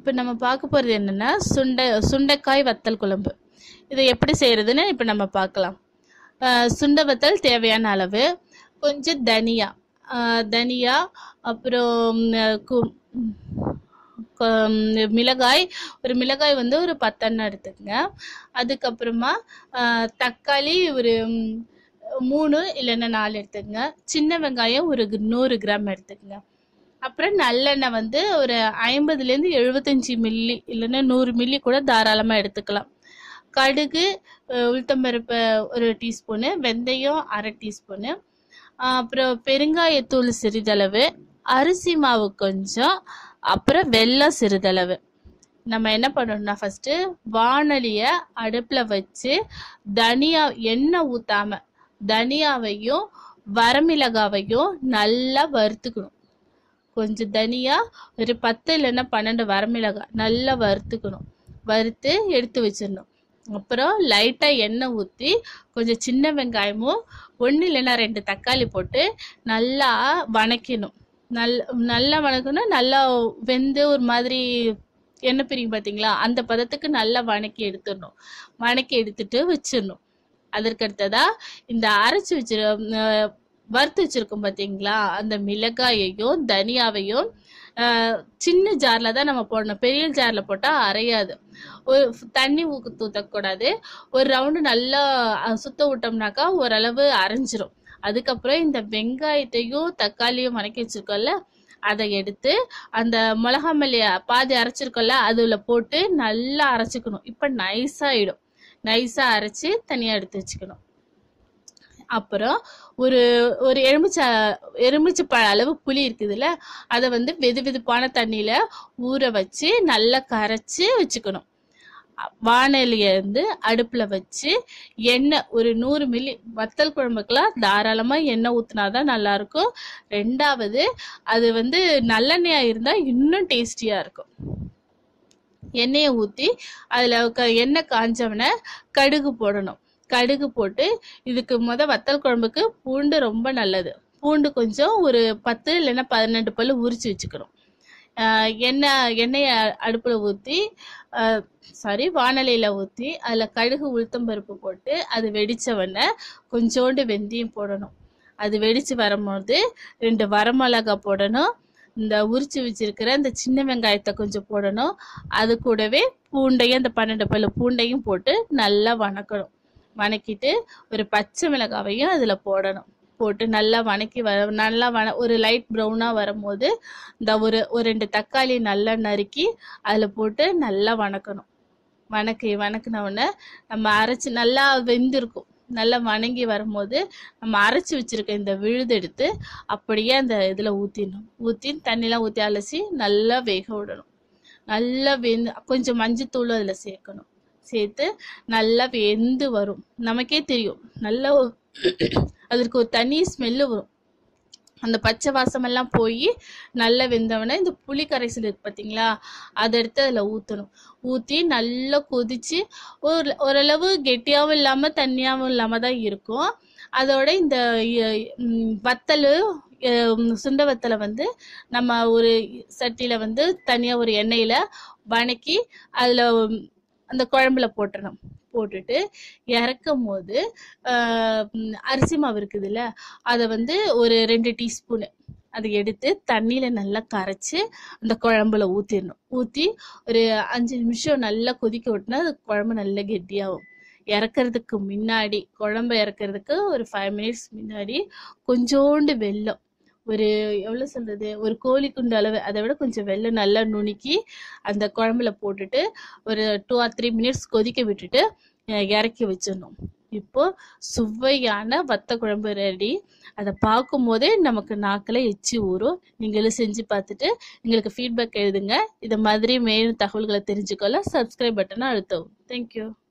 இப்போ நம்ம பார்க்க போகிறது என்னன்னா சுண்டை சுண்டைக்காய் வத்தல் குழம்பு இதை எப்படி செய்யறதுன்னு இப்போ நம்ம பார்க்கலாம் அஹ் சுண்டை வத்தல் தேவையான அளவு கொஞ்சம் தனியா அஹ் தனியா அப்புறம் அஹ் கு- கொ- மிளகாய் ஒரு மிளகாய் வந்து ஒரு பத்தெண்ணம் எடுத்துக்கங்க அதுக்கப்புறமா அஹ் தக்காளி ஒரு ம், மூணு இல்லைன்னா நாலு எடுத்துக்கங்க சின்ன வெங்காயம் ஒரு கு- நூறு கிராம் எடுத்துக்கங்க அப்புறம் நல்லெண்ணெய் வந்து ஒரு ஐம்பதுலேருந்து எழுபத்தஞ்சி மில்லி இல்லைன்னா நூறு மில்லி கூட தாராளமாக எடுத்துக்கலாம் கடுகு அஹ் உளுத்தம்பருப்பு ஒரு டீஸ்பூனு வெந்தயம் அரை டீஸ்பூனு அப்புறம் பெருங்காயத்தூள் சிறிதளவு அரிசி மாவு கொஞ்சம் அப்புறம் வெல்லம் சிறிதளவு நம்ம என்ன பண்ணணும்னா ஃபர்ஸ்ட் வானலிய அடுப்புல வச்சு தனியா எண்ணெய் ஊத்தாம தனியாவையும் வரமிளகாவையும் நல்லா வறுத்துக்கணும் கொஞ்சம் தனியா ஒரு பத்து இல்லைன்னா பன்னெண்டு வரமிளகாய் நல்லா வறுத்துக்கணும் வறுத்து எடுத்து வச்சிடணும் அப்புறம் லைட்டாக எண்ணெய் ஊற்றி கொஞ்சம் சின்ன வெங்காயமும் ஒன்று இல்லைன்னா ரெண்டு தக்காளி போட்டு நல்லா வணக்கணும் நல் நல்லா வணக்கணும் நல்லா வெந்து ஒரு மாதிரி எண்ணெய் பிரியும் பார்த்தீங்களா அந்த பதத்துக்கு நல்லா வணக்கி எடுத்துடணும் வணக்கி எடுத்துட்டு வச்சிடணும் அதற்கு அடுத்ததா இந்த அரைச்சி வச்சிரு அஹ் வறுத்து வச்சிருக்கோம் பார்த்தீங்களா அந்த மிளகாயையும் தனியாவையும் அஹ், சின்ன ஜார்ல தான் நம்ம போடணும் பெரிய ஜார்ல போட்டா அரையாது ஒரு தண்ணி ஊக்கு ஊற்றக்கூடாது ஒரு ரவுண்டு நல்லா அஹ், சுத்த விட்டோம்னாக்கா ஓரளவு அரைஞ்சிரும் அதுக்கப்புறம் இந்த வெங்காயத்தையும் தக்காளியும் வணக்கி வச்சிருக்கோம்ல அதை எடுத்து அந்த மிளகா மல்லி பாதி அரைச்சிருக்கோம்ல அதுல போட்டு நல்லா அரைச்சிக்கணும் இப்போ நைஸாயிடும் நைஸா அரைச்சு தனியா எடுத்து வச்சுக்கணும் அப்புறம் ஒரு ஒரு எலுமிச்சை எலுமிச்சை பழ அளவு புளி இருக்குதுல்ல அதை வந்து வெது வெதுப்பான தண்ணியில ஊற வச்சு நல்லா கரைச்சு வச்சுக்கணும் வானலிய இருந்து அடுப்புல வச்சு எண்ணெய் ஒரு நூறு மில்லி வத்தல் குழம்புக்கெல்லாம் தாராளமா எண்ணெய் ஊத்துனாதான் நல்லா இருக்கும் ரெண்டாவது அது வந்து நல்லெண்ணெயா இருந்தா இன்னும் டேஸ்டியா இருக்கும் எண்ணெயை ஊற்றி அதில் க எண்ணெய் காஞ்சவன கடுகு போடணும் கடுகு போட்டு இதுக்கு முத வத்தல் குழம்புக்கு பூண்டு ரொம்ப நல்லது பூண்டு கொஞ்சம் ஒரு பத்து இல்லைன்னா பதினெண்டு பல்லு உரிச்சு வச்சுக்கணும் ஆஹ் எண்ணெய் எண்ணெயை அடுப்பில் ஊற்றி சாரி வானலியில் ஊற்றி அதில் கடுகு உளுத்தம்பருப்பு போட்டு அது வெடிச்சவொடனே கொஞ்சோண்டு வெந்தயம் போடணும் அது வெடிச்சு வரும்போது ரெண்டு வரமிளகா போடணும் இந்த உரிச்சு வச்சிருக்கிற இந்த சின்ன வெங்காயத்தை கொஞ்சம் போடணும் அது கூடவே பூண்டையும் அந்த பன்னெண்டு பல்லு பூண்டையும் போட்டு நல்லா வணக்கணும் வணக்கிட்டு ஒரு பச்சை மிளகாவையும் அதில் போடணும் போட்டு நல்லா வணக்கி வர நல்லா வண ஒரு லைட் ப்ரௌனாக வரும்போது இந்த ஒரு ஒரு ரெண்டு தக்காளி நல்லா நறுக்கி அதில் போட்டு நல்லா வணக்கணும் வணக்கி வணக்கின உடனே நம்ம அரைச்சி நல்லா வெந்திருக்கும் நல்லா வணங்கி வரும்போது நம்ம அரைச்சி வச்சிருக்க இந்த விழுது எடுத்து அப்படியே அந்த இதில் ஊற்றிடணும் ஊற்றி தண்ணிலாம் ஊற்றி அலசி நல்லா வேக விடணும் நல்லா வெந்து கொஞ்சம் மஞ்சத்தூள் அதில் சேர்க்கணும் சேர்த்து நல்லா வெந்து வரும் நமக்கே தெரியும் நல்லா ஒரு- அதற்கு ஒரு தனி ஸ்மெல்லு வரும் அந்த பச்சை வாசமெல்லாம் போய் நல்லா வெந்தவொடனே இந்த புளி கரைசல் இருக்கு பார்த்தீங்களா அதை எடுத்து அதில் ஊற்றணும் ஊற்றி நல்லா கொதிச்சு ஒரு ஓரளவு கெட்டியாகவும் இல்லாமல் தண்ணியாகவும் இல்லாமல் தான் இருக்கும் அதோட இந்த இ- ம், வத்தல் அஹ், சுண்ட வத்தலை வந்து நம்ம ஒரு சட்டியில் வந்து தனியாக ஒரு எண்ணெயில் வணக்கி அதில் அந்த குழம்புல போட்டுறணும் போட்டுட்டு இறக்கும் போது ஆஹ், ம், அரிசி மாவு இருக்குதுல்ல அதை வந்து ஒரு ரெண்டு டீஸ்பூனு அதை எடுத்து தண்ணியில நல்லா கரைச்சு அந்த குழம்புல ஊத்திடணும் ஊத்தி ஒரு அஞ்சு நிமிஷம் நல்லா கொதிக்க விட்டுனா அது குழம்பு நல்லா கெட்டியாகும் இறக்கறதுக்கு முன்னாடி குழம்பு இறக்கறதுக்கு ஒரு ஃபைவ் மினிட்ஸ் முன்னாடி கொஞ்சோண்டு வெல்லம் ஒரு எவ்வளோ சொல்றது ஒரு கோழி குண்டு அளவு அதை விட கொஞ்சம் வெல்லம் நல்லா நுணுக்கி அந்த குழம்புல போட்டுட்டு ஒரு டூ ஆர் த்ரீ மினிட்ஸ் கொதிக்க விட்டுட்டு அஹ், இறக்கி வச்சிடணும் இப்போ சுவையான வத்த குழம்பு ரெடி அதை பார்க்கும் போதே நமக்கு நாக்கில் எச்சி ஊறும் நீங்களும் செஞ்சு பார்த்துட்டு எங்களுக்கு ஃபீட்பேக் எழுதுங்க இது மாதிரி மேலும் தகவல்களை தெரிஞ்சுக்கொள்ள சப்ஸ்கிரைப் பட்டனை அழுத்தவும் தேங்க்யூ